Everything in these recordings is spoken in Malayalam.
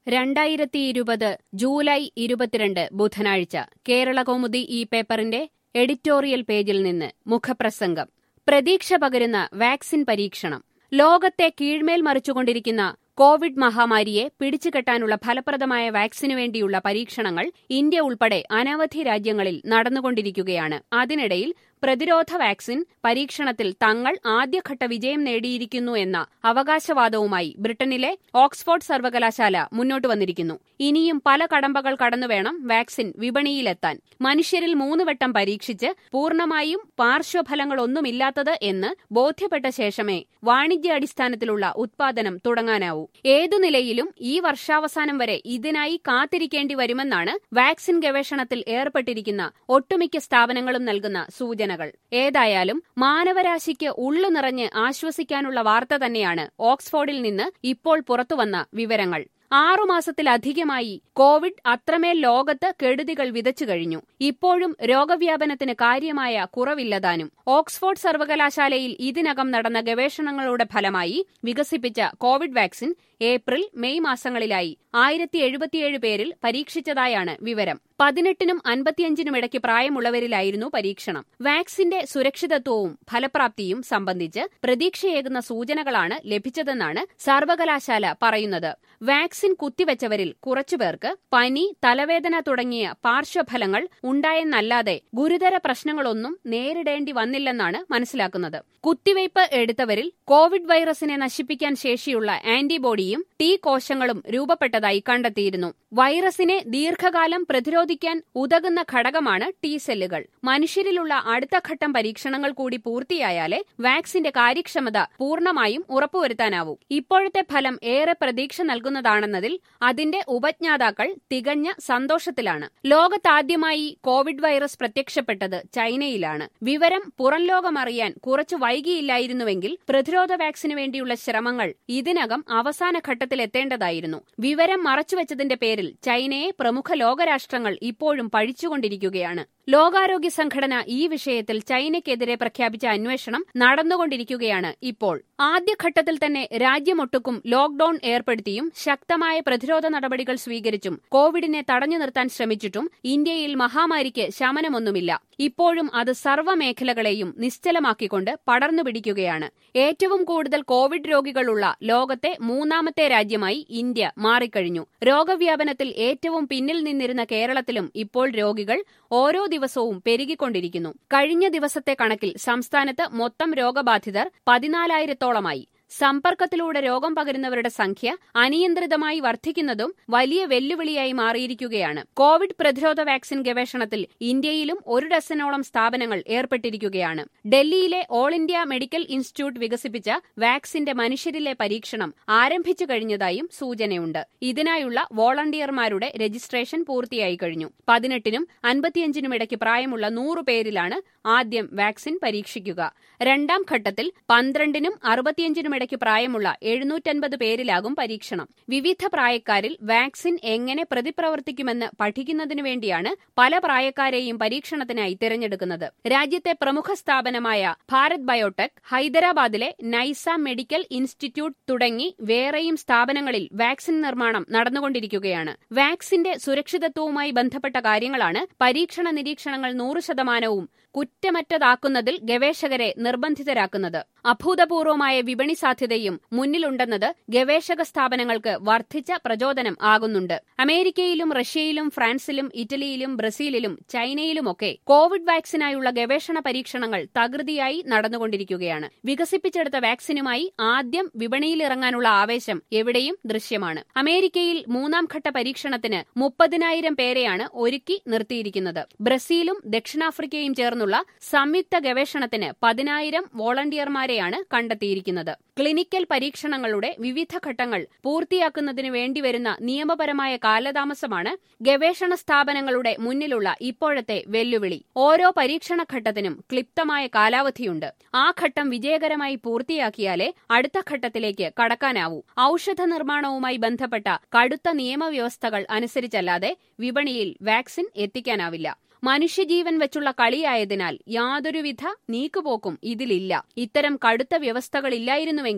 രണ്ടായിരത്തി ഇരുപത് ജൂലൈ ഇരുപത്തിരണ്ട് ബുധനാഴ്ച കേരളകൗമുദി ഈ പേപ്പറിന്റെ എഡിറ്റോറിയൽ പേജിൽ നിന്ന് മുഖപ്രസംഗം പ്രതീക്ഷ പകരുന്ന വാക്സിൻ പരീക്ഷണം ലോകത്തെ കീഴ്മേൽ മറിച്ചുകൊണ്ടിരിക്കുന്ന കോവിഡ് മഹാമാരിയെ പിടിച്ചുകെട്ടാനുള്ള ഫലപ്രദമായ വാക്സിനു വേണ്ടിയുള്ള പരീക്ഷണങ്ങൾ ഇന്ത്യ ഉൾപ്പെടെ അനവധി രാജ്യങ്ങളിൽ നടന്നുകൊണ്ടിരിക്കുകയാണ് അതിനിടയിൽ പ്രതിരോധ വാക്സിൻ പരീക്ഷണത്തിൽ തങ്ങൾ ആദ്യഘട്ട വിജയം നേടിയിരിക്കുന്നു എന്ന അവകാശവാദവുമായി ബ്രിട്ടനിലെ ഓക്സ്ഫോർഡ് സർവകലാശാല മുന്നോട്ട് വന്നിരിക്കുന്നു ഇനിയും പല കടമ്പകൾ കടന്നുവേണം വാക്സിൻ വിപണിയിലെത്താൻ മനുഷ്യരിൽ മൂന്ന് വട്ടം പരീക്ഷിച്ച് പൂർണ്ണമായും പാർശ്വഫലങ്ങളൊന്നുമില്ലാത്തത് എന്ന് ബോധ്യപ്പെട്ട ശേഷമേ വാണിജ്യാടിസ്ഥാനത്തിലുള്ള ഉത്പാദനം തുടങ്ങാനാവൂ ഏതു നിലയിലും ഈ വർഷാവസാനം വരെ ഇതിനായി കാത്തിരിക്കേണ്ടി വരുമെന്നാണ് വാക്സിൻ ഗവേഷണത്തിൽ ഏർപ്പെട്ടിരിക്കുന്ന ഒട്ടുമിക്ക സ്ഥാപനങ്ങളും നൽകുന്ന സൂചനകൾ ഏതായാലും മാനവരാശിക്ക് ഉള്ളു നിറഞ്ഞ് ആശ്വസിക്കാനുള്ള വാർത്ത തന്നെയാണ് ഓക്സ്ഫോർഡിൽ നിന്ന് ഇപ്പോൾ പുറത്തുവന്ന വിവരങ്ങൾ ആറുമാസത്തിലധികമായി കോവിഡ് അത്രമേൽ ലോകത്ത് കെടുതികൾ വിതച്ചു കഴിഞ്ഞു ഇപ്പോഴും രോഗവ്യാപനത്തിന് കാര്യമായ കുറവില്ലതാനും ഓക്സ്ഫോർഡ് സർവകലാശാലയിൽ ഇതിനകം നടന്ന ഗവേഷണങ്ങളുടെ ഫലമായി വികസിപ്പിച്ച കോവിഡ് വാക്സിൻ ഏപ്രിൽ മെയ് മാസങ്ങളിലായി ആയിരത്തി എഴുപത്തിയേഴ് പേരിൽ പരീക്ഷിച്ചതായാണ് വിവരം പതിനെട്ടിനും അൻപത്തിയഞ്ചിനും ഇടയ്ക്ക് പ്രായമുള്ളവരിലായിരുന്നു പരീക്ഷണം വാക്സിന്റെ സുരക്ഷിതത്വവും ഫലപ്രാപ്തിയും സംബന്ധിച്ച് പ്രതീക്ഷയേകുന്ന സൂചനകളാണ് ലഭിച്ചതെന്നാണ് സർവകലാശാല പറയുന്നത് വാക്സിൻ കുത്തിവെച്ചവരിൽ കുറച്ചുപേർക്ക് പനി തലവേദന തുടങ്ങിയ പാർശ്വഫലങ്ങൾ ഉണ്ടായെന്നല്ലാതെ ഗുരുതര പ്രശ്നങ്ങളൊന്നും നേരിടേണ്ടി വന്നില്ലെന്നാണ് മനസ്സിലാക്കുന്നത് കുത്തിവയ്പ് എടുത്തവരിൽ കോവിഡ് വൈറസിനെ നശിപ്പിക്കാൻ ശേഷിയുള്ള ആന്റിബോഡിയും ടി കോശങ്ങളും രൂപപ്പെട്ടതായി കണ്ടെത്തിയിരുന്നു വൈറസിനെ ദീർഘകാലം പ്രതിരോധിക്കാൻ ഉതകുന്ന ഘടകമാണ് ടി സെല്ലുകൾ മനുഷ്യരിലുള്ള അടുത്ത ഘട്ടം പരീക്ഷണങ്ങൾ കൂടി പൂർത്തിയായാലേ വാക്സിന്റെ കാര്യക്ഷമത പൂർണ്ണമായും ഉറപ്പുവരുത്താനാവൂ ഇപ്പോഴത്തെ ഫലം ഏറെ പ്രതീക്ഷ നൽകുന്നതാണെന്നതിൽ അതിന്റെ ഉപജ്ഞാതാക്കൾ തികഞ്ഞ സന്തോഷത്തിലാണ് ലോകത്താദ്യമായി കോവിഡ് വൈറസ് പ്രത്യക്ഷപ്പെട്ടത് ചൈനയിലാണ് വിവരം പുറം ലോകമറിയാൻ കുറച്ചു വൈകിയില്ലായിരുന്നുവെങ്കിൽ പ്രതിരോധ വാക്സിനു വേണ്ടിയുള്ള ശ്രമങ്ങൾ ഇതിനകം അവസാന ഘട്ടത്തിലെത്തേണ്ടതായിരുന്നു വിവരം മറച്ചുവെച്ചതിന്റെ പേരിൽ ചൈനയെ പ്രമുഖ ലോകരാഷ്ട്രങ്ങൾ ഇപ്പോഴും പഴിച്ചുകൊണ്ടിരിക്കുകയാണ് ലോകാരോഗ്യ സംഘടന ഈ വിഷയത്തിൽ ചൈനയ്ക്കെതിരെ പ്രഖ്യാപിച്ച അന്വേഷണം നടന്നുകൊണ്ടിരിക്കുകയാണ് ഇപ്പോൾ ആദ്യഘട്ടത്തിൽ തന്നെ രാജ്യമൊട്ടുക്കും ലോക്ഡൌൺ ഏർപ്പെടുത്തിയും ശക്തമായ പ്രതിരോധ നടപടികൾ സ്വീകരിച്ചും കോവിഡിനെ തടഞ്ഞു നിർത്താൻ ശ്രമിച്ചിട്ടും ഇന്ത്യയിൽ മഹാമാരിക്ക് ശമനമൊന്നുമില്ല ഇപ്പോഴും അത് സർവ്വമേഖലകളെയും നിശ്ചലമാക്കിക്കൊണ്ട് പടർന്നു പിടിക്കുകയാണ് ഏറ്റവും കൂടുതൽ കോവിഡ് രോഗികളുള്ള ലോകത്തെ മൂന്നാമത്തെ രാജ്യമായി ഇന്ത്യ മാറിക്കഴിഞ്ഞു രോഗവ്യാപനത്തിൽ ഏറ്റവും പിന്നിൽ നിന്നിരുന്ന കേരളത്തിലും ഇപ്പോൾ രോഗികൾ ഓരോ ദിവസവും പെരുകിക്കൊണ്ടിരിക്കുന്നു കഴിഞ്ഞ ദിവസത്തെ കണക്കിൽ സംസ്ഥാനത്ത് മൊത്തം രോഗബാധിതർ പതിനാലായിരത്തോളമായി സമ്പർക്കത്തിലൂടെ രോഗം പകരുന്നവരുടെ സംഖ്യ അനിയന്ത്രിതമായി വർദ്ധിക്കുന്നതും വലിയ വെല്ലുവിളിയായി മാറിയിരിക്കുകയാണ് കോവിഡ് പ്രതിരോധ വാക്സിൻ ഗവേഷണത്തിൽ ഇന്ത്യയിലും ഒരു ഡസനോളം സ്ഥാപനങ്ങൾ ഏർപ്പെട്ടിരിക്കുകയാണ് ഡൽഹിയിലെ ഓൾ ഇന്ത്യ മെഡിക്കൽ ഇൻസ്റ്റിറ്റ്യൂട്ട് വികസിപ്പിച്ച വാക്സിന്റെ മനുഷ്യരിലെ പരീക്ഷണം ആരംഭിച്ചു കഴിഞ്ഞതായും സൂചനയുണ്ട് ഇതിനായുള്ള വോളണ്ടിയർമാരുടെ രജിസ്ട്രേഷൻ പൂർത്തിയായി കഴിഞ്ഞു പതിനെട്ടിനും അൻപത്തിയഞ്ചിനും ഇടയ്ക്ക് പ്രായമുള്ള നൂറു പേരിലാണ് ആദ്യം വാക്സിൻ പരീക്ഷിക്കുക രണ്ടാം ഘട്ടത്തിൽ പന്ത്രണ്ടിനും അറുപത്തിയഞ്ചിനും ഇടയ്ക്ക് പ്രായമുള്ള എഴുന്നൂറ്റൻപത് പേരിലാകും പരീക്ഷണം വിവിധ പ്രായക്കാരിൽ വാക്സിൻ എങ്ങനെ പ്രതിപ്രവർത്തിക്കുമെന്ന് പഠിക്കുന്നതിനു വേണ്ടിയാണ് പല പ്രായക്കാരെയും പരീക്ഷണത്തിനായി തിരഞ്ഞെടുക്കുന്നത് രാജ്യത്തെ പ്രമുഖ സ്ഥാപനമായ ഭാരത് ബയോടെക് ഹൈദരാബാദിലെ നൈസ മെഡിക്കൽ ഇൻസ്റ്റിറ്റ്യൂട്ട് തുടങ്ങി വേറെയും സ്ഥാപനങ്ങളിൽ വാക്സിൻ നിർമ്മാണം നടന്നുകൊണ്ടിരിക്കുകയാണ് വാക്സിന്റെ സുരക്ഷിതത്വവുമായി ബന്ധപ്പെട്ട കാര്യങ്ങളാണ് പരീക്ഷണ നിരീക്ഷണങ്ങൾ നൂറ് ശതമാനവും കുറ്റമറ്റതാക്കുന്നതിൽ ഗവേഷകരെ നിർബന്ധിതരാക്കുന്നത് അഭൂതപൂർവമായ വിപണി സാധ്യതയും മുന്നിലുണ്ടെന്നത് ഗവേഷക സ്ഥാപനങ്ങൾക്ക് വർദ്ധിച്ച പ്രചോദനം ആകുന്നുണ്ട് അമേരിക്കയിലും റഷ്യയിലും ഫ്രാൻസിലും ഇറ്റലിയിലും ബ്രസീലിലും ചൈനയിലുമൊക്കെ കോവിഡ് വാക്സിനായുള്ള ഗവേഷണ പരീക്ഷണങ്ങൾ തകൃതിയായി നടന്നുകൊണ്ടിരിക്കുകയാണ് വികസിപ്പിച്ചെടുത്ത വാക്സിനുമായി ആദ്യം വിപണിയിലിറങ്ങാനുള്ള ആവേശം എവിടെയും ദൃശ്യമാണ് അമേരിക്കയിൽ മൂന്നാം ഘട്ട പരീക്ഷണത്തിന് മുപ്പതിനായിരം പേരെയാണ് ഒരുക്കി നിർത്തിയിരിക്കുന്നത് ബ്രസീലും ദക്ഷിണാഫ്രിക്കയും ചേർന്നുള്ള സംയുക്ത ഗവേഷണത്തിന് പതിനായിരം വോളണ്ടിയർമാരെയാണ് കണ്ടെത്തിയിരിക്കുന്നത് ക്ലിനിക്കൽ പരീക്ഷണങ്ങളുടെ വിവിധ ഘട്ടങ്ങൾ പൂർത്തിയാക്കുന്നതിന് വേണ്ടിവരുന്ന നിയമപരമായ കാലതാമസമാണ് ഗവേഷണ സ്ഥാപനങ്ങളുടെ മുന്നിലുള്ള ഇപ്പോഴത്തെ വെല്ലുവിളി ഓരോ പരീക്ഷണ ഘട്ടത്തിനും ക്ലിപ്തമായ കാലാവധിയുണ്ട് ആ ഘട്ടം വിജയകരമായി പൂർത്തിയാക്കിയാലേ അടുത്ത ഘട്ടത്തിലേക്ക് കടക്കാനാവൂ ഔഷധ നിർമ്മാണവുമായി ബന്ധപ്പെട്ട കടുത്ത നിയമവ്യവസ്ഥകൾ അനുസരിച്ചല്ലാതെ വിപണിയിൽ വാക്സിൻ എത്തിക്കാനാവില്ല മനുഷ്യജീവൻ വെച്ചുള്ള കളിയായതിനാൽ യാതൊരുവിധ നീക്കുപോക്കും ഇതിലില്ല ഇത്തരം കടുത്ത വ്യവസ്ഥകളില്ലായിരുന്നുവെങ്കിൽ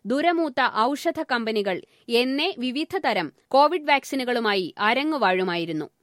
ദുരമൂത്ത ഔഷധ കമ്പനികൾ എന്നേ വിവിധ തരം കോവിഡ് വാക്സിനുകളുമായി അരങ്ങുവാഴുമായിരുന്നു